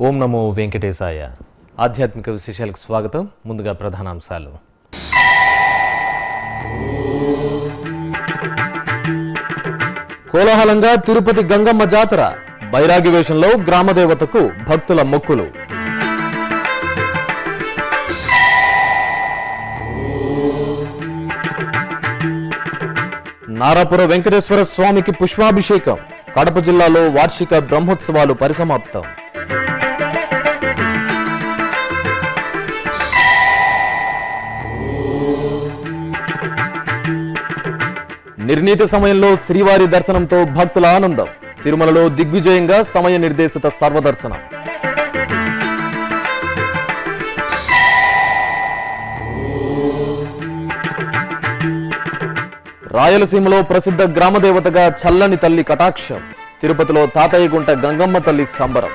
ఓం నమో వెంకటేశాయ ఆధ్యాత్మిక విశేషాలకు స్వాగతం ముందుగా ప్రధానాంశాలు కోలాహలంగా తిరుపతి గంగమ్మ జాతర బైరాగి వేషంలో గ్రామదేవతకు భక్తుల మొక్కులు నారాపుర వెంకటేశ్వర స్వామికి పుష్పాభిషేకం కడప జిల్లాలో వార్షిక బ్రహ్మోత్సవాలు పరిసమాప్తం నిర్ణీత సమయంలో శ్రీవారి దర్శనంతో భక్తుల ఆనందం తిరుమలలో దిగ్విజయంగా సమయ నిర్దేశిత సర్వదర్శనం రాయలసీమలో ప్రసిద్ధ గ్రామదేవతగా చల్లని తల్లి కటాక్షం తిరుపతిలో తాతయ్యగుంట గంగమ్మ తల్లి సంబరం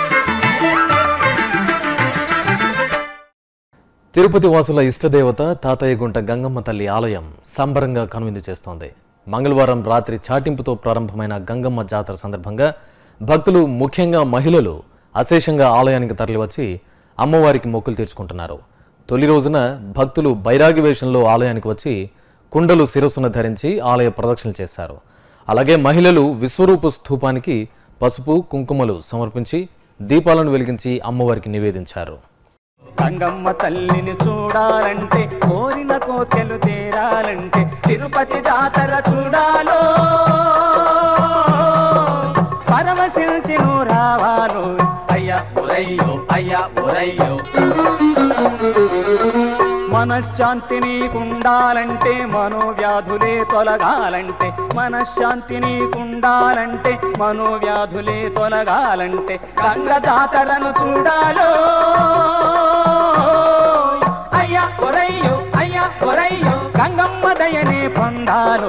తిరుపతి వాసుల ఇష్టదేవత తాతయ్యగుంట గంగమ్మ తల్లి ఆలయం సంబరంగా కనువిందు చేస్తోంది మంగళవారం రాత్రి చాటింపుతో ప్రారంభమైన గంగమ్మ జాతర సందర్భంగా భక్తులు ముఖ్యంగా మహిళలు అశేషంగా ఆలయానికి తరలివచ్చి అమ్మవారికి మొక్కులు తీర్చుకుంటున్నారు తొలి రోజున భక్తులు బైరాగి వేషంలో ఆలయానికి వచ్చి కుండలు శిరస్సును ధరించి ఆలయ ప్రదక్షిణలు చేశారు అలాగే మహిళలు విశ్వరూప స్థూపానికి పసుపు కుంకుమలు సమర్పించి దీపాలను వెలిగించి అమ్మవారికి నివేదించారు గంగమ్మ తల్లిని చూడాలంటే కోరిన కోకెలు తీరాలంటే తిరుపతి జాతర చూడాలో పరవశించి నువ్వు రావాలో అయ్యా ఒరయ్యో అయ్యా ఒరయ్యో మనశ్శాంతి నీకుండాలంటే మనోవ్యాధులే తొలగాలంటే మనశ్శాంతి నీకుండాలంటే మనోవ్యాధులే తొలగాలంటే గంగ జాతరను చూడాలో అయ్యా ఒరయ్యో అయ్యా ఒరయ్యో గంగమ్మ దయనే పొందాలో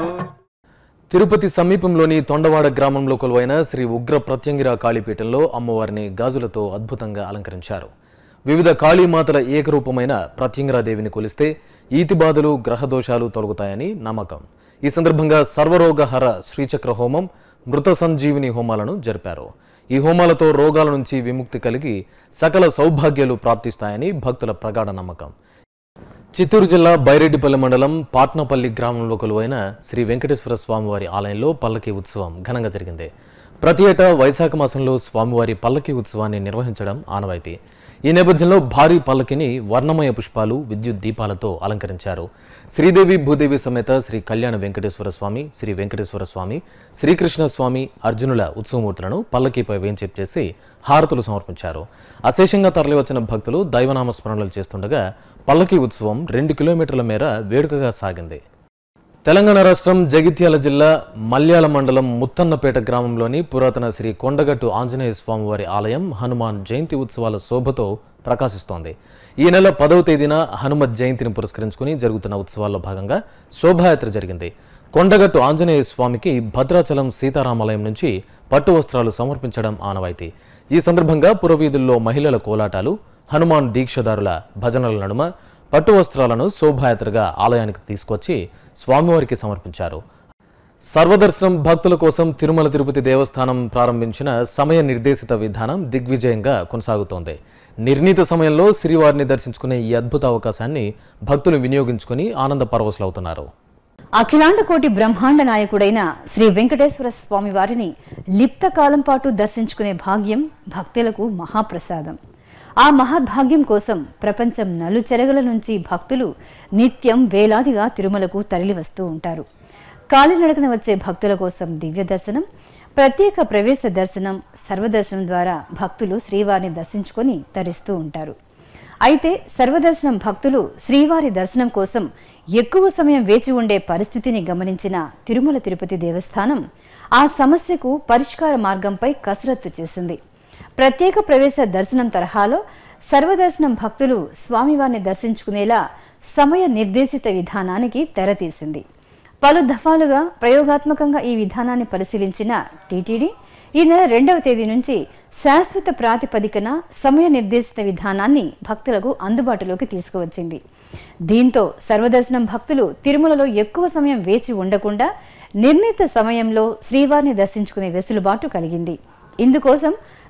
తిరుపతి సమీపంలోని తొండవాడ గ్రామంలో కొలువైన శ్రీ ఉగ్ర ప్రత్యంగిర కాళీపీఠంలో అమ్మవారిని గాజులతో అద్భుతంగా అలంకరించారు వివిధ కాళీమాతల ఏకరూపమైన ప్రత్యంగిరాదేవిని కొలిస్తే ఈతిబాధలు గ్రహదోషాలు తొలగుతాయని నమ్మకం ఈ సందర్భంగా సర్వరోగహర శ్రీచక్ర హోమం మృత సంజీవిని హోమాలను జరిపారు ఈ హోమాలతో రోగాల నుంచి విముక్తి కలిగి సకల సౌభాగ్యాలు ప్రాప్తిస్తాయని భక్తుల ప్రగాఢ నమ్మకం చిత్తూరు జిల్లా బైరెడ్డిపల్లి మండలం పాట్నపల్లి గ్రామంలో కొలువైన శ్రీ వెంకటేశ్వర స్వామివారి ఆలయంలో పల్లకి ఉత్సవం ఘనంగా జరిగింది ప్రతి ఏటా వైశాఖ మాసంలో స్వామివారి పల్లకి ఉత్సవాన్ని నిర్వహించడం ఆనవాయితీ ఈ నేపథ్యంలో భారీ పల్లకిని వర్ణమయ పుష్పాలు విద్యుత్ దీపాలతో అలంకరించారు శ్రీదేవి భూదేవి సమేత శ్రీ కళ్యాణ వెంకటేశ్వర స్వామి శ్రీ వెంకటేశ్వర స్వామి శ్రీకృష్ణ స్వామి అర్జునుల ఉత్సవమూర్తులను పల్లకీపై వేంచేపు చేసి హారతులు సమర్పించారు అశేషంగా తరలివచ్చిన భక్తులు దైవనామ స్మరణలు చేస్తుండగా పల్లకి ఉత్సవం రెండు కిలోమీటర్ల మేర వేడుకగా సాగింది తెలంగాణ రాష్ట్రం జగిత్యాల జిల్లా మల్యాల మండలం ముత్తన్నపేట గ్రామంలోని పురాతన శ్రీ కొండగట్టు ఆంజనేయ స్వామివారి ఆలయం హనుమాన్ జయంతి ఉత్సవాల శోభతో ప్రకాశిస్తోంది ఈ నెల పదవ తేదీన హనుమత్ జయంతిని పురస్కరించుకుని జరుగుతున్న ఉత్సవాల్లో భాగంగా శోభాయాత్ర జరిగింది కొండగట్టు ఆంజనేయ స్వామికి భద్రాచలం సీతారామాలయం నుంచి పట్టు వస్త్రాలు సమర్పించడం ఆనవాయితీ ఈ సందర్భంగా పురవీధుల్లో మహిళల కోలాటాలు హనుమాన్ దీక్షదారుల భజనల నడుమ పట్టు వస్త్రాలను శోభాయాత్రగా ఆలయానికి తీసుకొచ్చి స్వామివారికి సమర్పించారు సర్వదర్శనం భక్తుల కోసం తిరుమల తిరుపతి దేవస్థానం ప్రారంభించిన సమయ నిర్దేశిత విధానం దిగ్విజయంగా కొనసాగుతోంది నిర్ణీత సమయంలో శ్రీవారిని దర్శించుకునే ఈ అద్భుత అవకాశాన్ని భక్తులు వినియోగించుకుని ఆనంద పరవశులవుతున్నారు అఖిలాండ కోటి బ్రహ్మాండ నాయకుడైన శ్రీ వెంకటేశ్వర స్వామి వారిని లిప్త కాలం పాటు దర్శించుకునే భాగ్యం భక్తులకు మహాప్రసాదం ఆ మహద్భాగ్యం కోసం ప్రపంచం నలుచెరగల నుంచి భక్తులు నిత్యం వేలాదిగా తిరుమలకు తరలివస్తూ ఉంటారు కాలినడకన వచ్చే భక్తుల కోసం దివ్య దర్శనం ప్రత్యేక ప్రవేశ దర్శనం సర్వదర్శనం ద్వారా భక్తులు శ్రీవారిని దర్శించుకొని తరిస్తూ ఉంటారు అయితే సర్వదర్శనం భక్తులు శ్రీవారి దర్శనం కోసం ఎక్కువ సమయం వేచి ఉండే పరిస్థితిని గమనించిన తిరుమల తిరుపతి దేవస్థానం ఆ సమస్యకు పరిష్కార మార్గంపై కసరత్తు చేసింది ప్రత్యేక ప్రవేశ దర్శనం తరహాలో సర్వదర్శనం భక్తులు స్వామివారిని దర్శించుకునేలా సమయ నిర్దేశిత విధానానికి తెరతీసింది పలు దఫాలుగా ప్రయోగాత్మకంగా ఈ విధానాన్ని పరిశీలించిన టీటీడీ ఈ నెల రెండవ తేదీ నుంచి శాశ్వత ప్రాతిపదికన సమయ నిర్దేశిత విధానాన్ని భక్తులకు అందుబాటులోకి తీసుకువచ్చింది దీంతో సర్వదర్శనం భక్తులు తిరుమలలో ఎక్కువ సమయం వేచి ఉండకుండా నిర్ణీత సమయంలో శ్రీవారిని దర్శించుకునే వెసులుబాటు కలిగింది ఇందుకోసం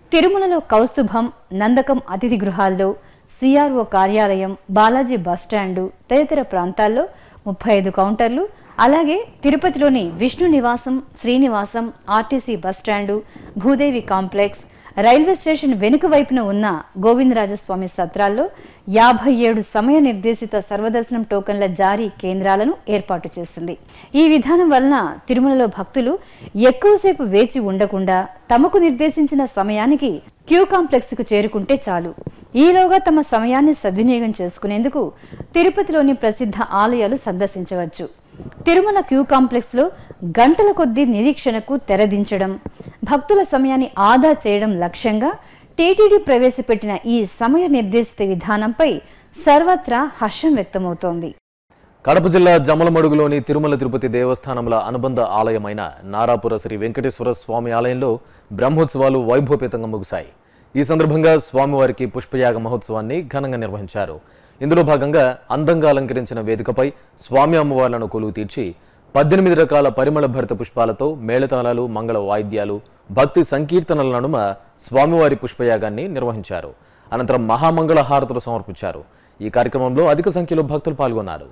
తిరుమలలో కౌస్తుభం నందకం అతిథి గృహాల్లో సిఆర్ఓ కార్యాలయం బాలాజీ బస్టాండు తదితర ప్రాంతాల్లో ముప్పై ఐదు కౌంటర్లు అలాగే తిరుపతిలోని Vishnu Nivasam Srinivasam RTC bus stand Bhudevi complex railway station వెనుక వైపున ఉన్న గోవిందరాజస్వామి సత్రాల్లో యాభై ఏడు సమయ నిర్దేశిత సర్వదర్శనం టోకన్ల జారీ కేంద్రాలను ఏర్పాటు చేసింది ఈ విధానం వలన తిరుమలలో భక్తులు ఎక్కువసేపు వేచి ఉండకుండా తమకు నిర్దేశించిన సమయానికి క్యూ కాంప్లెక్స్ కు చేరుకుంటే చాలు ఈలోగా తమ సమయాన్ని సద్వినియోగం చేసుకునేందుకు తిరుపతిలోని ప్రసిద్ధ ఆలయాలు సందర్శించవచ్చు తిరుమల క్యూ కాంప్లెక్స్ లో గంటల కొద్దీ నిరీక్షణకు తెరదించడం భక్తుల సమయాన్ని ఆదా చేయడం లక్ష్యంగా టీటీడీ ప్రవేశపెట్టిన ఈ సమయ నిర్దేశిత విధానంపై సర్వత్రా హర్షం వ్యక్తమవుతోంది కడప జిల్లా జమలమడుగులోని తిరుమల తిరుపతి దేవస్థానముల అనుబంధ ఆలయమైన నారాపుర శ్రీ వెంకటేశ్వర స్వామి ఆలయంలో బ్రహ్మోత్సవాలు వైభవపేతంగా ముగిశాయి ఈ సందర్భంగా స్వామివారికి పుష్పయాగ మహోత్సవాన్ని ఘనంగా నిర్వహించారు ఇందులో భాగంగా అందంగా అలంకరించిన వేదికపై స్వామి అమ్మవార్లను కొలువు తీర్చి పద్దెనిమిది రకాల పరిమళ భరిత పుష్పాలతో మేళతాళాలు మంగళ వాయిద్యాలు భక్తి సంకీర్తనల నడుమ స్వామివారి పుష్పయాగాన్ని నిర్వహించారు అనంతరం మహామంగళ హారతులు సమర్పించారు ఈ కార్యక్రమంలో అధిక సంఖ్యలో భక్తులు పాల్గొన్నారు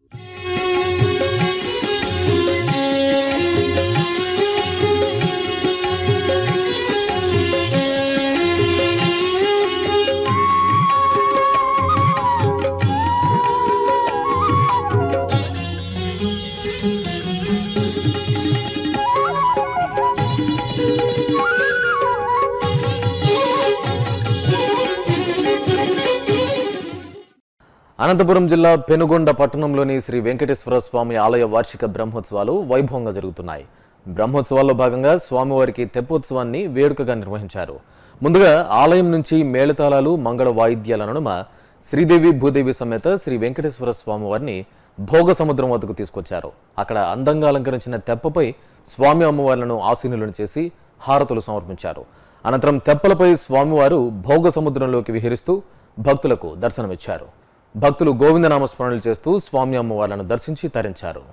అనంతపురం జిల్లా పెనుగొండ పట్టణంలోని శ్రీ వెంకటేశ్వర స్వామి ఆలయ వార్షిక బ్రహ్మోత్సవాలు వైభవంగా జరుగుతున్నాయి బ్రహ్మోత్సవాల్లో భాగంగా స్వామివారికి తెప్పోత్సవాన్ని వేడుకగా నిర్వహించారు ముందుగా ఆలయం నుంచి మేళతాళాలు మంగళ వాయిద్యాల నడుమ శ్రీదేవి భూదేవి సమేత శ్రీ వెంకటేశ్వర స్వామివారిని భోగ సముద్రం వద్దకు తీసుకొచ్చారు అక్కడ అందంగా అలంకరించిన తెప్పపై స్వామి అమ్మవార్లను ఆసీనులను చేసి హారతులు సమర్పించారు అనంతరం తెప్పలపై స్వామివారు భోగ సముద్రంలోకి విహరిస్తూ భక్తులకు దర్శనమిచ్చారు భక్తులు గోవిందనామ స్మరణలు చేస్తూ స్వామి అమ్మవార్లను దర్శించి తరించారు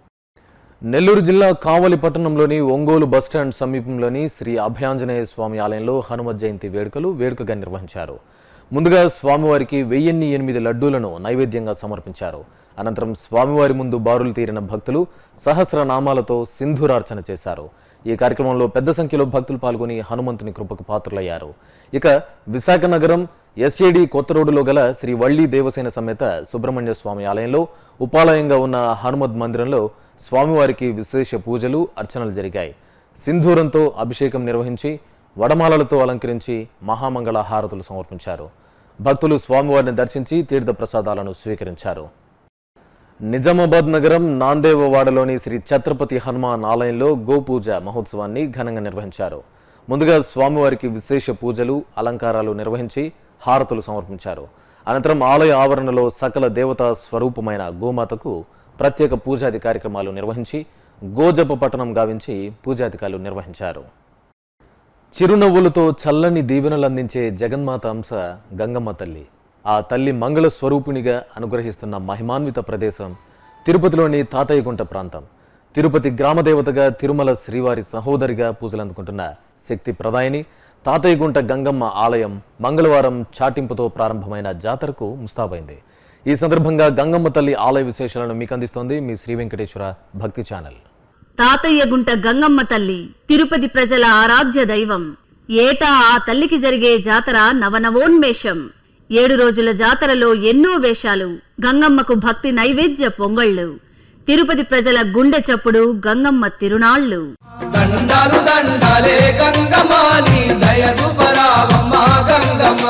నెల్లూరు జిల్లా కావలి పట్టణంలోని ఒంగోలు బస్టాండ్ సమీపంలోని శ్రీ అభయాంజనేయ స్వామి ఆలయంలో హనుమత్ జయంతి వేడుకలు వేడుకగా నిర్వహించారు ముందుగా స్వామివారికి వెయ్యిన్ని ఎనిమిది లడ్డూలను నైవేద్యంగా సమర్పించారు అనంతరం స్వామివారి ముందు బారులు తీరిన భక్తులు సహస్రనామాలతో సింధూరార్చన చేశారు ఈ కార్యక్రమంలో పెద్ద సంఖ్యలో భక్తులు పాల్గొని హనుమంతుని కృపకు పాత్రులయ్యారు ఇక విశాఖ నగరం ఎస్ఏడి కొత్త రోడ్డులో గల శ్రీ వల్లి దేవసేన సమేత సుబ్రహ్మణ్య స్వామి ఆలయంలో ఉపాలయంగా ఉన్న హనుమద్ మందిరంలో స్వామివారికి విశేష పూజలు అర్చనలు జరిగాయి సింధూరంతో అభిషేకం నిర్వహించి వడమాలలతో అలంకరించి మహామంగళ హారతులు సమర్పించారు భక్తులు స్వామివారిని దర్శించి తీర్థ ప్రసాదాలను స్వీకరించారు నిజామాబాద్ నగరం నాందేవవాడలోని శ్రీ ఛత్రపతి హనుమాన్ ఆలయంలో గోపూజ మహోత్సవాన్ని ఘనంగా నిర్వహించారు ముందుగా స్వామివారికి విశేష పూజలు అలంకారాలు నిర్వహించి హారతులు సమర్పించారు అనంతరం ఆలయ ఆవరణలో సకల దేవతా స్వరూపమైన గోమాతకు ప్రత్యేక పూజాది కార్యక్రమాలు నిర్వహించి గోజప పట్టణం గావించి పూజాధికారులు నిర్వహించారు చిరునవ్వులతో చల్లని దీవెనలు అందించే జగన్మాత అంశ గంగమ్మ తల్లి ఆ తల్లి మంగళ స్వరూపిణిగా అనుగ్రహిస్తున్న మహిమాన్విత ప్రదేశం తిరుపతిలోని తాతయ్యగుంట ప్రాంతం తిరుపతి గ్రామదేవతగా తిరుమల శ్రీవారి సహోదరిగా పూజలు అందుకుంటున్న శక్తి ప్రదాయిని తాతయ్యగుంట గంగమ్మ ఆలయం మంగళవారం చాటింపుతో ప్రారంభమైన జాతరకు ముస్తాబైంది ఈ సందర్భంగా గంగమ్మ తల్లి ఆలయ విశేషాలను మీకు అందిస్తోంది మీ శ్రీ వెంకటేశ్వర భక్తి ఛానల్ తాతయ్యగుంట గంగమ్మ తల్లి తిరుపతి ప్రజల ఆరాధ్య దైవం ఏటా ఆ తల్లికి జరిగే జాతర నవనవోన్మేషం ఏడు రోజుల జాతరలో ఎన్నో వేషాలు గంగమ్మకు భక్తి నైవేద్య పొంగళ్ళు తిరుపతి ప్రజల గుండె చప్పుడు గంగమ్మ తిరునాళ్లు దండాలు దండాలే గంగమ్మ నీ దయదు పరావమ్మ గంగమ్మ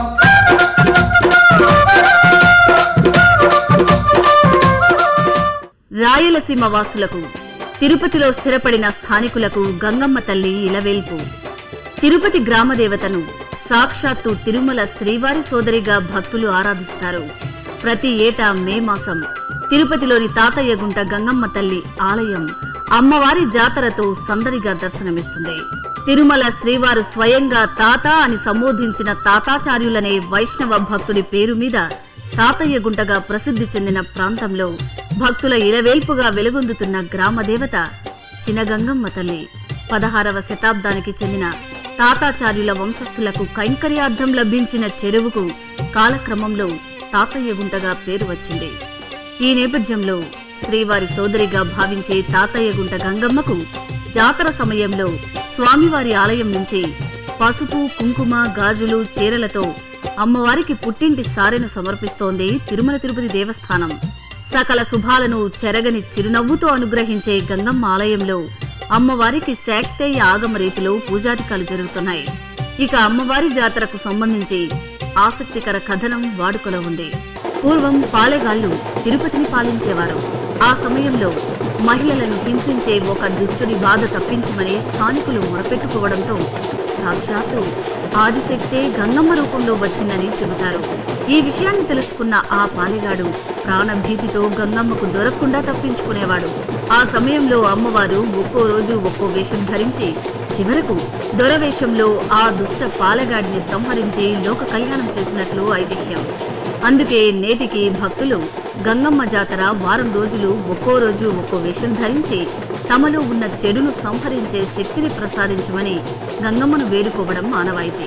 రాయలసీమ వాసులకు తిరుపతిలో స్థిరపడిన స్థానికులకు గంగమ్మ తల్లి ఇలవేల్పు తిరుపతి గ్రామదేవతను సాక్షాత్తు తిరుమల శ్రీవారి సోదరిగా భక్తులు ఆరాధిస్తారు ప్రతి ఏటా మే మాసం తిరుపతిలోని తాతయ్యగుంట గంగమ్మ తల్లి ఆలయం అమ్మవారి జాతరతో సందడిగా దర్శనమిస్తుంది తిరుమల శ్రీవారు స్వయంగా తాత అని సంబోధించిన తాతాచార్యులనే వైష్ణవ భక్తుడి పేరు మీద తాతయ్య గుంటగా ప్రసిద్ధి చెందిన ప్రాంతంలో భక్తుల ఇలవేల్పుగా వెలుగొందుతున్న గ్రామదేవత చినగంగమ్మ తల్లి పదహారవ శతాబ్దానికి చెందిన తాతాచార్యుల వంశస్థులకు కైంకర్యార్థం లభించిన చెరువుకు కాలక్రమంలో తాతయ్య గుంటగా పేరు వచ్చింది ఈ నేపథ్యంలో శ్రీవారి సోదరిగా భావించే తాతయ్య గుంట గంగమ్మకు జాతర సమయంలో స్వామివారి ఆలయం నుంచి పసుపు కుంకుమ గాజులు చీరలతో అమ్మవారికి పుట్టింటి సారెను సమర్పిస్తోంది తిరుమల తిరుపతి దేవస్థానం సకల శుభాలను చెరగని చిరునవ్వుతో అనుగ్రహించే గంగమ్మ ఆలయంలో అమ్మవారికి శాక్తేయ ఆగమ రీతిలో పూజాధికాలు జరుగుతున్నాయి ఇక అమ్మవారి జాతరకు సంబంధించి ఆసక్తికర కథనం వాడుకలో ఉంది పూర్వం పాలెగాళ్లు తిరుపతిని పాలించేవారు ఆ సమయంలో మహిళలను హింసించే ఒక దుష్టుడి బాధ తప్పించమని స్థానికులు మొరపెట్టుకోవడంతో సాక్షాత్తు ఆదిశక్తే గంగమ్మ రూపంలో వచ్చిందని చెబుతారు ఈ విషయాన్ని తెలుసుకున్న ఆ పాలెగాడు ప్రాణభీతితో గంగమ్మకు దొరకకుండా తప్పించుకునేవాడు ఆ సమయంలో అమ్మవారు ఒక్కో రోజు ఒక్కో వేషం ధరించి చివరకు దొరవేషంలో ఆ దుష్ట పాలెగాడిని సంహరించి లోక కళ్యాణం చేసినట్లు ఐతిహ్యం అందుకే నేటికి భక్తులు గంగమ్మ జాతర వారం రోజులు ఒక్కో రోజు ఒక్కో వేషం ధరించి తమలో ఉన్న చెడును సంహరించే శక్తిని ప్రసాదించమని గంగమ్మను వేడుకోవడం ఆనవాయితీ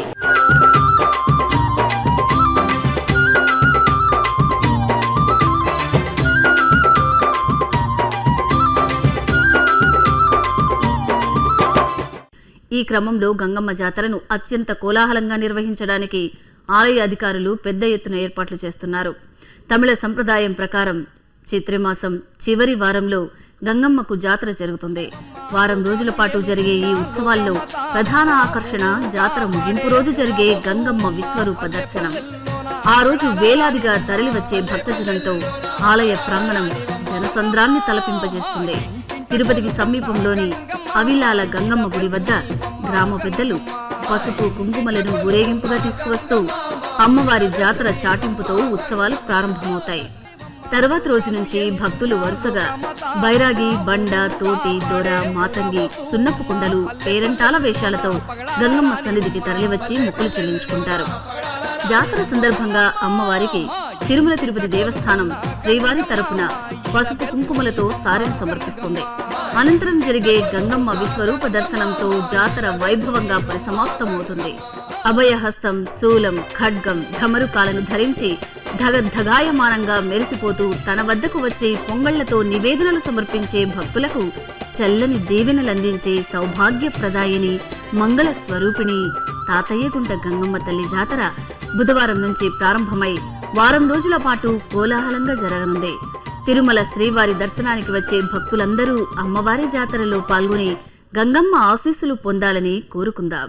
ఈ క్రమంలో గంగమ్మ జాతరను అత్యంత కోలాహలంగా నిర్వహించడానికి ఆలయ అధికారులు పెద్ద ఎత్తున ఏర్పాట్లు చేస్తున్నారు తమిళ సంప్రదాయం ప్రకారం చిత్రమాసం చివరి వారంలో గంగమ్మకు జాతర జరుగుతుంది వారం రోజుల పాటు జరిగే ఈ ఉత్సవాల్లో ప్రధాన ఆకర్షణ జాతర ముగింపు రోజు జరిగే గంగమ్మ విశ్వరూప దర్శనం ఆ రోజు వేలాదిగా తరలివచ్చే భక్తజనంతో ఆలయ ప్రాంగణం జనసంద్రాన్ని తలపింపజేస్తుంది తిరుపతికి సమీపంలోని అవిలాల గంగమ్మ గుడి వద్ద గ్రామ పెద్దలు పసుపు కుంకుమలను ఊరేగింపుగా తీసుకువస్తూ అమ్మవారి జాతర చాటింపుతో ఉత్సవాలు ప్రారంభమవుతాయి తర్వాత రోజు నుంచి భక్తులు వరుసగా బైరాగి బండ తోటి దొర మాతంగి సున్నపు కుండలు పేరంటాల వేషాలతో గంగమ్మ సన్నిధికి తరలివచ్చి మొక్కులు చెల్లించుకుంటారు జాతర సందర్భంగా అమ్మవారికి తిరుమల తిరుపతి దేవస్థానం శ్రీవారి తరపున పసుపు కుంకుమలతో సారెను సమర్పిస్తుంది అనంతరం జరిగే గంగమ్మ విశ్వరూప దర్శనంతో జాతర వైభవంగా పరిసమాప్తమవుతుంది అభయహస్తం శూలం ఖడ్గం ఢమరుకాలను ధరించి ధగధగాయమానంగా మెరిసిపోతూ తన వద్దకు వచ్చే పొంగళ్లతో నివేదనలు సమర్పించే భక్తులకు చల్లని దీవెనలందించే సౌభాగ్యప్రదాయిని మంగళ స్వరూపిణి తాతయ్యగుంట గంగమ్మ తల్లి జాతర బుధవారం నుంచి ప్రారంభమై వారం రోజుల పాటు కోలాహలంగా జరగనుంది తిరుమల శ్రీవారి దర్శనానికి వచ్చే భక్తులందరూ అమ్మవారి జాతరలో పాల్గొని గంగమ్మ ఆశీస్సులు పొందాలని కోరుకుందాం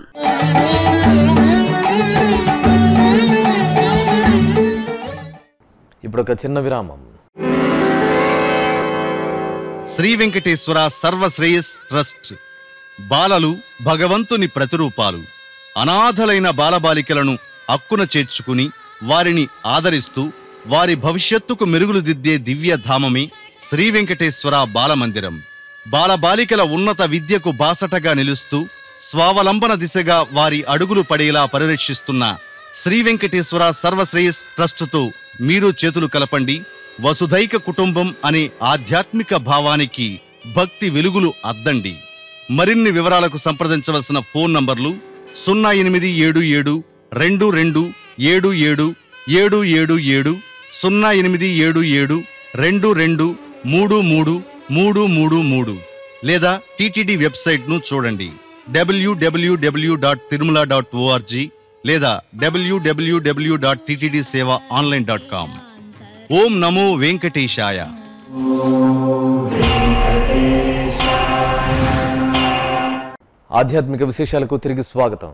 ఇప్పుడు ఒక చిన్న విరామం శ్రీ వెంకటేశ్వర సర్వశ్రేయస్ ట్రస్ట్ బాలలు భగవంతుని ప్రతిరూపాలు అనాథలైన బాలబాలికలను అక్కున చేర్చుకుని వారిని ఆదరిస్తూ వారి భవిష్యత్తుకు మెరుగులు దిద్దే దివ్య ధామమే శ్రీ వెంకటేశ్వర బాలమందిరం బాలబాలికల ఉన్నత విద్యకు బాసటగా నిలుస్తూ స్వావలంబన దిశగా వారి అడుగులు పడేలా పరిరక్షిస్తున్న శ్రీ వెంకటేశ్వర సర్వశ్రేయస్ ట్రస్టుతో మీరు చేతులు కలపండి వసుధైక కుటుంబం అనే ఆధ్యాత్మిక భావానికి భక్తి వెలుగులు అద్దండి మరిన్ని వివరాలకు సంప్రదించవలసిన ఫోన్ నంబర్లు సున్నా ఎనిమిది ఏడు ఏడు రెండు రెండు ఏడు ఏడు ఏడు ఏడు ఏడు సున్నా ఎనిమిది ఏడు ఏడు రెండు రెండు మూడు మూడు మూడు మూడు మూడు లేదా టీటీడీ వెబ్సైట్ను చూడండి W W W dot Tirumala dot O R G లేదా W W W dot TTD seva online dot com ఓం నమో వెంకటేశాయ ఆధ్యాత్మిక విశేషాలకు తిరిగి స్వాగతం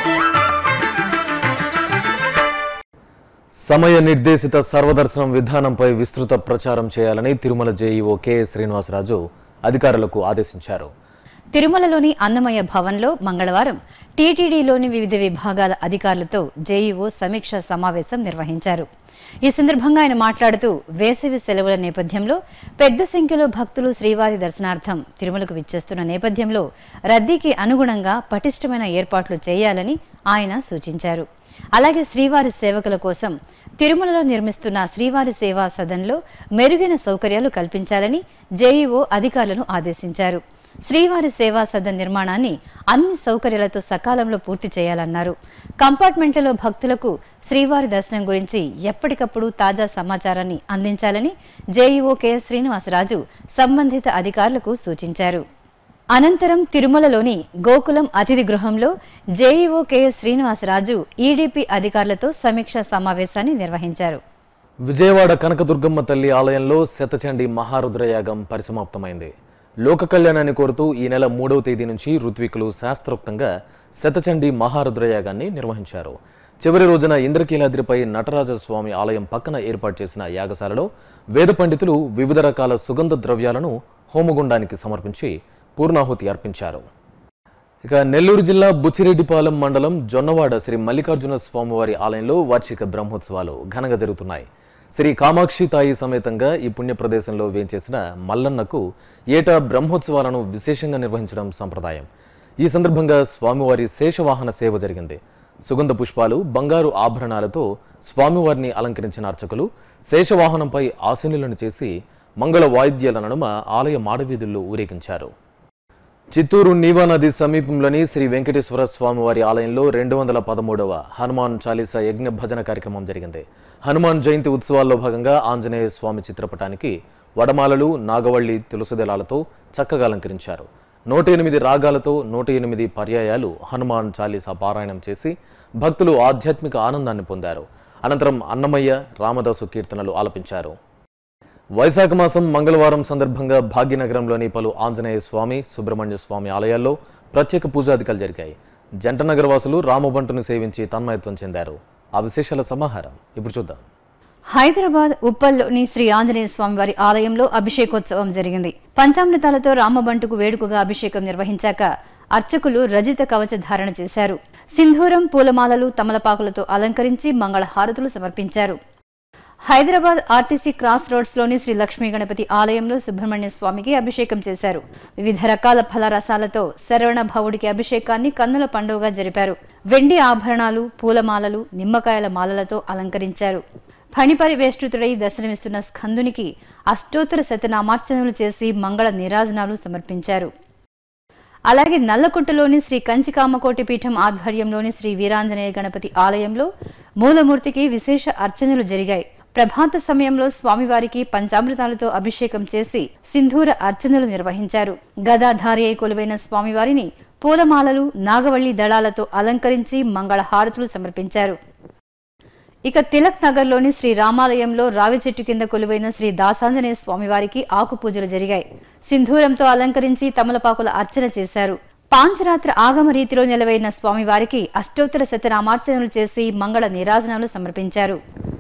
సమయ నిర్దేశిత సర్వదర్శనం విధానంపై విస్తృత ప్రచారం చేయాలని తిరుమల జేఈఓ కెఎస్ శ్రీనివాసరాజు అధికారులకు ఆదేశించారు తిరుమలలోని అన్నమయ్య భవన్లో మంగళవారం టీటీడీలోని వివిధ విభాగాల అధికారులతో జేఈఓ సమీక్ష సమావేశం నిర్వహించారు ఈ సందర్భంగా ఆయన మాట్లాడుతూ వేసవి సెలవుల నేపథ్యంలో పెద్ద సంఖ్యలో భక్తులు శ్రీవారి దర్శనార్థం తిరుమలకు విచ్చేస్తున్న నేపథ్యంలో రద్దీకి అనుగుణంగా పటిష్టమైన ఏర్పాట్లు చేయాలని ఆయన సూచించారు అలాగే శ్రీవారి సేవకుల కోసం తిరుమలలో నిర్మిస్తున్న శ్రీవారి సేవా సదన్లో మెరుగైన సౌకర్యాలు కల్పించాలని జేఈఓ అధికారులను ఆదేశించారు శ్రీవారి సేవా సదన్ నిర్మాణాన్ని అన్ని సౌకర్యాలతో సకాలంలో పూర్తి చేయాలన్నారు కంపార్ట్మెంట్లలో భక్తులకు శ్రీవారి దర్శనం గురించి ఎప్పటికప్పుడు తాజా సమాచారాన్ని అందించాలని జేఈఓ కెఎస్ శ్రీనివాసరాజు సంబంధిత అధికారులకు సూచించారు అనంతరం తిరుమలలోని గోకులం అతిథి గృహంలో జేఈఓ కెఎస్ శ్రీనివాసరాజు ఈడీపీ అధికారులతో సమీక్షా సమావేశాన్ని నిర్వహించారు విజయవాడ కనకదుర్గమ్మ తల్లి ఆలయంలో శతచండి మహారుద్రయాగం పరిసమాప్తమైంది లోక కళ్యాణాన్ని కోరుతూ ఈ నెల మూడవ తేదీ నుంచి ఋత్వికులు శాస్త్రోక్తంగా శతచండి మహారుద్రయాగాన్ని నిర్వహించారు చివరి రోజున ఇంద్రకీలాద్రిపై నటరాజ స్వామి ఆలయం పక్కన ఏర్పాటు చేసిన యాగశాలలో వేద పండితులు వివిధ రకాల సుగంధ ద్రవ్యాలను హోమగుండానికి సమర్పించి పూర్ణాహుతి అర్పించారు ఇక నెల్లూరు జిల్లా బుచ్చిరెడ్డిపాలెం మండలం జొన్నవాడ శ్రీ మల్లికార్జున స్వామివారి ఆలయంలో వార్షిక బ్రహ్మోత్సవాలు ఘనంగా జరుగుతున్నాయి శ్రీ కామాక్షి తాయి సమేతంగా ఈ పుణ్య ప్రదేశంలో వేంచేసిన మల్లన్నకు ఏటా బ్రహ్మోత్సవాలను విశేషంగా నిర్వహించడం సంప్రదాయం ఈ సందర్భంగా స్వామివారి శేషవాహన సేవ జరిగింది సుగంధ పుష్పాలు బంగారు ఆభరణాలతో స్వామివారిని అలంకరించిన అర్చకులు శేషవాహనంపై ఆశీనులను చేసి మంగళ వాయిద్యాల నడుమ ఆలయ మాడవీధుల్లో ఊరేగించారు చిత్తూరు నీవా నది సమీపంలోని శ్రీ వెంకటేశ్వర స్వామివారి ఆలయంలో రెండు వందల పదమూడవ హనుమాన్ చాలీసా యజ్ఞ భజన కార్యక్రమం జరిగింది హనుమాన్ జయంతి ఉత్సవాల్లో భాగంగా ఆంజనేయ స్వామి చిత్రపటానికి వడమాలలు నాగవల్లి తులసిదళాలతో చక్కగా అలంకరించారు నూట ఎనిమిది రాగాలతో నూట ఎనిమిది పర్యాయాలు హనుమాన్ చాలీసా పారాయణం చేసి భక్తులు ఆధ్యాత్మిక ఆనందాన్ని పొందారు అనంతరం అన్నమయ్య రామదాసు కీర్తనలు ఆలపించారు వైశాఖ మాసం మంగళవారం సందర్భంగా భాగ్యనగరంలోని పలు ఆంజనేయ స్వామి సుబ్రహ్మణ్య స్వామి ఆలయాల్లో ప్రత్యేక పూజాధికాలు జరిగాయి జంటనగర్ వాసులు రామబంటును సేవించి తన్మయత్వం చెందారు ఆ విశేషాల సమాహారం ఇప్పుడు చూద్దాం హైదరాబాద్ ఉప్పల్లోని శ్రీ ఆంజనేయ స్వామి వారి ఆలయంలో అభిషేకోత్సవం జరిగింది పంచామృతాలతో రామబంటుకు వేడుకగా అభిషేకం నిర్వహించాక అర్చకులు రజిత కవచ ధారణ చేశారు సింధూరం పూలమాలలు తమలపాకులతో అలంకరించి మంగళ హారతులు సమర్పించారు హైదరాబాద్ ఆర్టీసీ క్రాస్ రోడ్స్ లోని శ్రీ లక్ష్మీ గణపతి ఆలయంలో సుబ్రహ్మణ్య స్వామికి అభిషేకం చేశారు వివిధ రకాల ఫలరసాలతో శరవణ భవుడికి అభిషేకాన్ని కన్నుల పండుగగా జరిపారు వెండి ఆభరణాలు పూలమాలలు నిమ్మకాయల మాలలతో అలంకరించారు ఫణిపరివేష్టితుడై దర్శనమిస్తున్న స్కందునికి అష్టోత్తర శతనామార్చనలు చేసి మంగళ నీరాజనాలు సమర్పించారు అలాగే నల్లకుంటలోని శ్రీ కంచికామకోటి పీఠం ఆధ్వర్యంలోని శ్రీ వీరాంజనేయ గణపతి ఆలయంలో మూలమూర్తికి విశేష అర్చనలు జరిగాయి ప్రభాత సమయంలో స్వామివారికి పంచామృతాలతో అభిషేకం చేసి సింధూర అర్చనలు నిర్వహించారు గదాధారి అయి కొలువైన స్వామివారిని పూలమాలలు నాగవల్లి దళాలతో అలంకరించి మంగళ హారతులు సమర్పించారు ఇక తిలక్ నగర్లోని శ్రీ రామాలయంలో రావి చెట్టు కింద కొలువైన శ్రీ దాసాంజనేయ స్వామివారికి ఆకు పూజలు జరిగాయి సింధూరంతో అలంకరించి తమలపాకుల అర్చన చేశారు పాంచరాత్ర ఆగమ రీతిలో నిలవైన స్వామివారికి అష్టోత్తర శతనామార్చనలు చేసి మంగళ నీరాజనాలు సమర్పించారు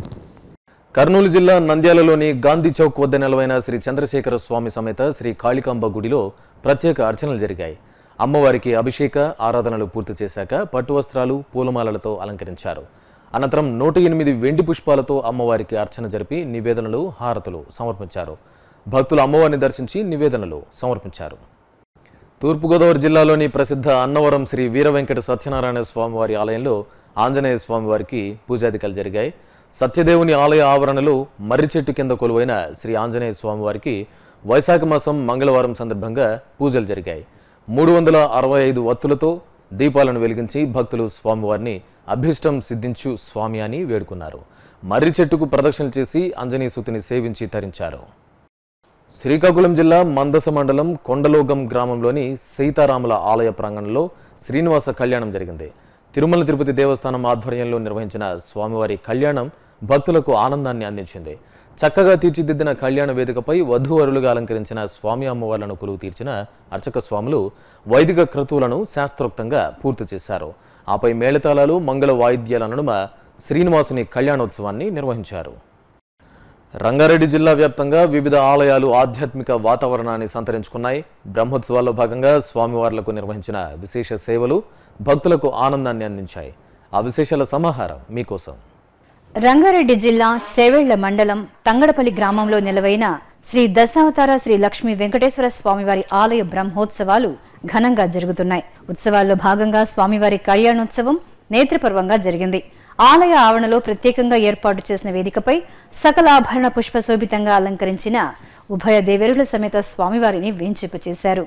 కర్నూలు జిల్లా నంద్యాలలోని గాంధీ చౌక్ వద్ద నిలవైన శ్రీ చంద్రశేఖర స్వామి సమేత శ్రీ కాళికాంబ గుడిలో ప్రత్యేక అర్చనలు జరిగాయి అమ్మవారికి అభిషేక ఆరాధనలు పూర్తి చేశాక పట్టు వస్త్రాలు పూలమాలలతో అలంకరించారు అనంతరం నూట ఎనిమిది వెండి పుష్పాలతో అమ్మవారికి అర్చన జరిపి నివేదనలు హారతులు సమర్పించారు భక్తులు అమ్మవారిని దర్శించి నివేదనలు సమర్పించారు తూర్పుగోదావరి జిల్లాలోని ప్రసిద్ధ అన్నవరం శ్రీ వీర వెంకట సత్యనారాయణ స్వామివారి ఆలయంలో ఆంజనేయ స్వామివారికి పూజాధికాలు జరిగాయి సత్యదేవుని ఆలయ ఆవరణలో మర్రి చెట్టు కింద కొలువైన శ్రీ ఆంజనేయ స్వామివారికి వైశాఖ మాసం మంగళవారం సందర్భంగా పూజలు జరిగాయి మూడు వందల అరవై ఐదు వత్తులతో దీపాలను వెలిగించి భక్తులు స్వామివారిని అభీష్టం సిద్ధించు స్వామి అని వేడుకున్నారు మర్రి చెట్టుకు ప్రదక్షిణలు చేసి ఆంజనేయ సుతిని సేవించి తరించారు శ్రీకాకుళం జిల్లా మందస మండలం కొండలోగం గ్రామంలోని సీతారాముల ఆలయ ప్రాంగణంలో శ్రీనివాస కళ్యాణం జరిగింది తిరుమల తిరుపతి దేవస్థానం ఆధ్వర్యంలో నిర్వహించిన స్వామివారి కళ్యాణం భక్తులకు ఆనందాన్ని అందించింది చక్కగా తీర్చిదిద్దిన కళ్యాణ వేదికపై వధూవరులుగా అలంకరించిన స్వామి అమ్మవార్లను కొలువు తీర్చిన అర్చక స్వాములు వైదిక క్రతువులను శాస్త్రోక్తంగా పూర్తి చేశారు ఆపై మేళతాళాలు మంగళ వాయిద్యాల నడుమ శ్రీనివాసుని కళ్యాణోత్సవాన్ని నిర్వహించారు రంగారెడ్డి జిల్లా వ్యాప్తంగా వివిధ ఆలయాలు ఆధ్యాత్మిక వాతావరణాన్ని సంతరించుకున్నాయి బ్రహ్మోత్సవాల్లో భాగంగా స్వామివార్లకు నిర్వహించిన విశేష సేవలు భక్తులకు ఆనందాన్ని అందించాయి ఆ విశేషాల సమాహారం మీకోసం రంగారెడ్డి జిల్లా చేవెళ్ల మండలం తంగడపల్లి గ్రామంలో నిలవైన శ్రీ దశావతార శ్రీ లక్ష్మీ వెంకటేశ్వర స్వామివారి ఆలయ బ్రహ్మోత్సవాలు ఘనంగా జరుగుతున్నాయి ఉత్సవాల్లో భాగంగా స్వామివారి కళ్యాణోత్సవం నేత్రపర్వంగా జరిగింది ఆలయ ఆవరణలో ప్రత్యేకంగా ఏర్పాటు చేసిన వేదికపై సకల ఆభరణ పుష్పశోభితంగా అలంకరించిన ఉభయ దేవేరుల సమేత స్వామివారిని వేంచేపు చేశారు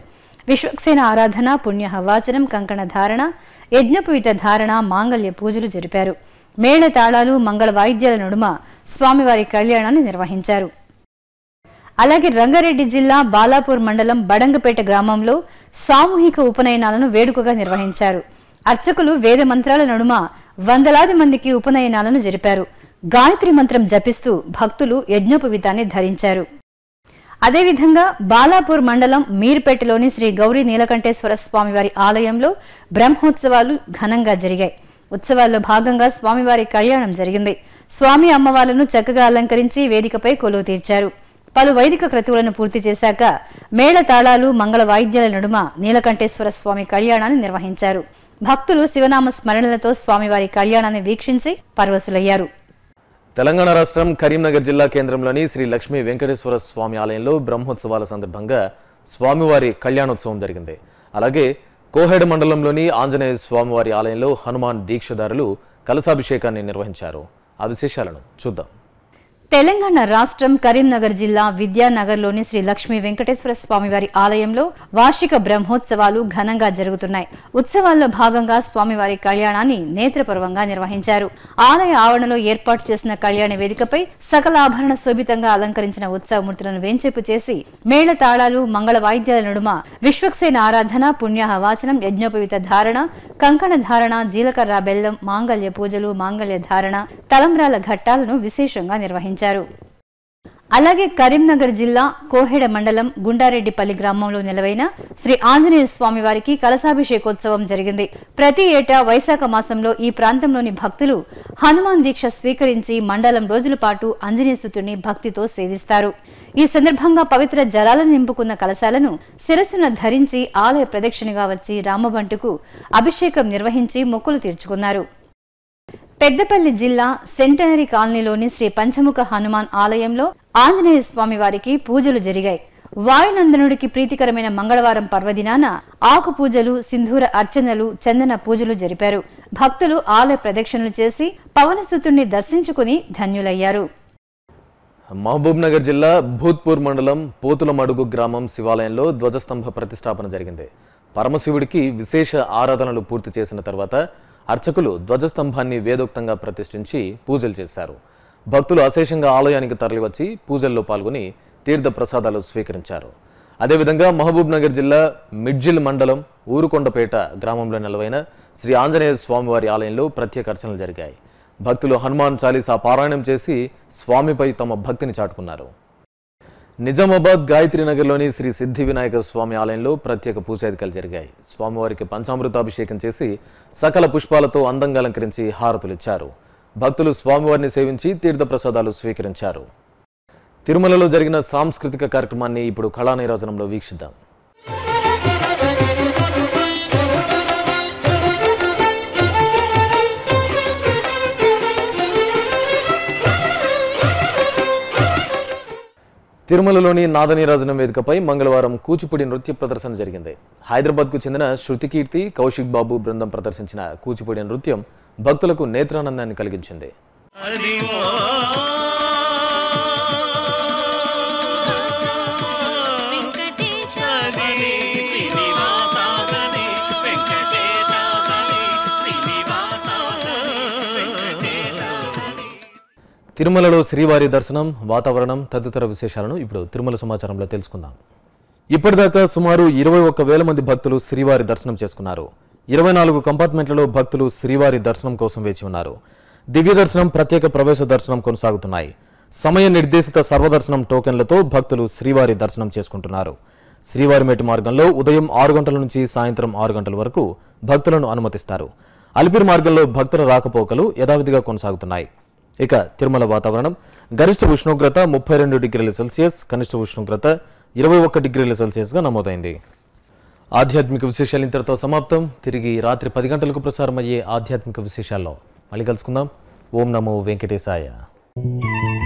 విశ్వక్సేన ఆరాధన పుణ్యహవాచనం కంకణ ధారణ యజ్ఞపుయిత ధారణ మాంగళ్య పూజలు జరిపారు మేళ తాళాలు మంగళ వాయిద్యాల నడుమ స్వామివారి కళ్యాణాన్ని నిర్వహించారు అలాగే రంగారెడ్డి జిల్లా బాలాపూర్ మండలం బడంగపేట గ్రామంలో సామూహిక ఉపనయనాలను వేడుకగా నిర్వహించారు అర్చకులు వేద మంత్రాల నడుమ వందలాది మందికి ఉపనయనాలను జరిపారు గాయత్రి మంత్రం జపిస్తూ భక్తులు యజ్ఞోపవీతాన్ని ధరించారు అదేవిధంగా బాలాపూర్ మండలం మీర్పేటలోని శ్రీ గౌరీ నీలకంఠేశ్వర స్వామివారి ఆలయంలో బ్రహ్మోత్సవాలు ఘనంగా జరిగాయి ఉత్సవాల్లో భాగంగా స్వామివారి కళ్యాణం జరిగింది స్వామి అమ్మవార్లను చక్కగా అలంకరించి వేదికపై కొలువు తీర్చారు పలు వైదిక క్రతువులను పూర్తి చేశాక మేళ తాళాలు మంగళ వాయిద్యాల నడుమ నీలకంఠేశ్వర స్వామి కళ్యాణాన్ని నిర్వహించారు భక్తులు శివనామ స్మరణలతో స్వామివారి కళ్యాణాన్ని వీక్షించి పరవశులయ్యారు తెలంగాణ రాష్ట్రం కరీంనగర్ జిల్లా కేంద్రంలోని శ్రీ లక్ష్మీ వెంకటేశ్వర స్వామి ఆలయంలో బ్రహ్మోత్సవాల సందర్భంగా స్వామివారి కళ్యాణోత్సవం జరిగింది అలాగే కోహెడ మండలంలోని ఆంజనేయ స్వామివారి ఆలయంలో హనుమాన్ దీక్షదారులు కలశాభిషేకాన్ని నిర్వహించారు ఆ విశేషాలను చూద్దాం తెలంగాణ రాష్ట్రం కరీంనగర్ జిల్లా విద్యానగర్లోని శ్రీ లక్ష్మీ వెంకటేశ్వర స్వామివారి ఆలయంలో వార్షిక బ్రహ్మోత్సవాలు ఘనంగా జరుగుతున్నాయి ఉత్సవాల్లో భాగంగా స్వామివారి కళ్యాణాన్ని నేత్రపర్వంగా నిర్వహించారు ఆలయ ఆవరణలో ఏర్పాటు చేసిన కళ్యాణ వేదికపై సకల ఆభరణ శోభితంగా అలంకరించిన ఉత్సవమూర్తులను వేంచేపు చేసి మేళ తాళాలు మంగళ వాయిద్యాల నడుమ విశ్వక్సేన ఆరాధన పుణ్యాహ వాచనం యజ్ఞోపవిత ధారణ కంకణ ధారణ జీలకర్ర బెల్లం మాంగళ్య పూజలు మాంగళ్య ధారణ తలంబ్రాల ఘట్టాలను విశేషంగా నిర్వహించారు అలాగే కరీంనగర్ జిల్లా కోహెడ మండలం గుండారెడ్డిపల్లి గ్రామంలో నెలవైన శ్రీ ఆంజనేయ స్వామి వారికి కలశాభిషేకోత్సవం జరిగింది ప్రతి ఏటా వైశాఖ మాసంలో ఈ ప్రాంతంలోని భక్తులు హనుమాన్ దీక్ష స్వీకరించి మండలం రోజుల పాటు ఆంజనేయసుతుడిని భక్తితో సేవిస్తారు ఈ సందర్భంగా పవిత్ర జలాలను నింపుకున్న కలశాలను శిరస్సున ధరించి ఆలయ ప్రదక్షిణగా వచ్చి రామబంటుకు అభిషేకం నిర్వహించి మొక్కులు తీర్చుకున్నారు పెద్దపల్లి జిల్లా సెంటనరీ కాలనీలోని శ్రీ పంచముఖ హనుమాన్ ఆలయంలో ఆంజనేయ స్వామి వారికి పూజలు జరిగాయి వాయునందనుడికి ప్రీతికరమైన మంగళవారం పర్వదినాన ఆకు పూజలు సింధూర అర్చనలు చందన పూజలు జరిపారు భక్తులు ఆలయ ప్రదక్షిణలు చేసి పవనసుతుణ్ణి దర్శించుకుని ధన్యులయ్యారు మహబూబ్ నగర్ జిల్లా భూత్పూర్ మండలం పోతులమడుగు గ్రామం శివాలయంలో ధ్వజస్తంభ ప్రతిష్టాపన జరిగింది పరమశివుడికి విశేష ఆరాధనలు పూర్తి చేసిన తర్వాత అర్చకులు ధ్వజస్తంభాన్ని వేదోక్తంగా ప్రతిష్ఠించి పూజలు చేశారు భక్తులు అశేషంగా ఆలయానికి తరలివచ్చి పూజల్లో పాల్గొని తీర్థ ప్రసాదాలు స్వీకరించారు అదేవిధంగా మహబూబ్ నగర్ జిల్లా మిడ్జిల్ మండలం ఊరుకొండపేట గ్రామంలో నెలవైన శ్రీ ఆంజనేయ స్వామివారి ఆలయంలో ప్రత్యేక అర్చనలు జరిగాయి భక్తులు హనుమాన్ చాలీసా పారాయణం చేసి స్వామిపై తమ భక్తిని చాటుకున్నారు నిజామాబాద్ గాయత్రి నగర్లోని శ్రీ సిద్ధి వినాయక స్వామి ఆలయంలో ప్రత్యేక పూజాధికాలు జరిగాయి స్వామివారికి పంచామృతాభిషేకం చేసి సకల పుష్పాలతో అందంగా అలంకరించి హారతులిచ్చారు భక్తులు స్వామివారిని సేవించి తీర్థప్రసాదాలు స్వీకరించారు తిరుమలలో జరిగిన సాంస్కృతిక కార్యక్రమాన్ని ఇప్పుడు కళానీరాజనంలో వీక్షిద్దాం తిరుమలలోని నాదనీరాజనం వేదికపై మంగళవారం కూచిపూడి నృత్య ప్రదర్శన జరిగింది హైదరాబాద్కు చెందిన శృతికీర్తి కౌశిక్ బాబు బృందం ప్రదర్శించిన కూచిపూడి నృత్యం భక్తులకు నేత్రానందాన్ని కలిగించింది తిరుమలలో శ్రీవారి దర్శనం వాతావరణం తదితర విశేషాలను ఇప్పుడు తిరుమల సమాచారంలో తెలుసుకుందాం ఇప్పటిదాకా సుమారు ఇరవై ఒక్క వేల మంది భక్తులు శ్రీవారి దర్శనం చేసుకున్నారు ఇరవై నాలుగు కంపార్ట్మెంట్లలో భక్తులు శ్రీవారి దర్శనం కోసం వేచి ఉన్నారు దివ్య దర్శనం ప్రత్యేక ప్రవేశ దర్శనం కొనసాగుతున్నాయి సమయ నిర్దేశిత సర్వదర్శనం టోకెన్లతో భక్తులు శ్రీవారి దర్శనం చేసుకుంటున్నారు శ్రీవారిమేటి మార్గంలో ఉదయం ఆరు గంటల నుంచి సాయంత్రం ఆరు గంటల వరకు భక్తులను అనుమతిస్తారు అలిపిరి మార్గంలో భక్తుల రాకపోకలు యథావిధిగా కొనసాగుతున్నాయి ఇక తిరుమల వాతావరణం గరిష్ట ఉష్ణోగ్రత ముప్పై రెండు డిగ్రీల సెల్సియస్ కనిష్ట ఉష్ణోగ్రత ఇరవై ఒక్క డిగ్రీల సెల్సియస్గా నమోదైంది ఆధ్యాత్మిక విశేషాలు ఇంతటితో సమాప్తం తిరిగి రాత్రి పది గంటలకు ప్రసారమయ్యే ఆధ్యాత్మిక విశేషాల్లో మళ్ళీ కలుసుకుందాం ఓం నమో వెంకటేశాయ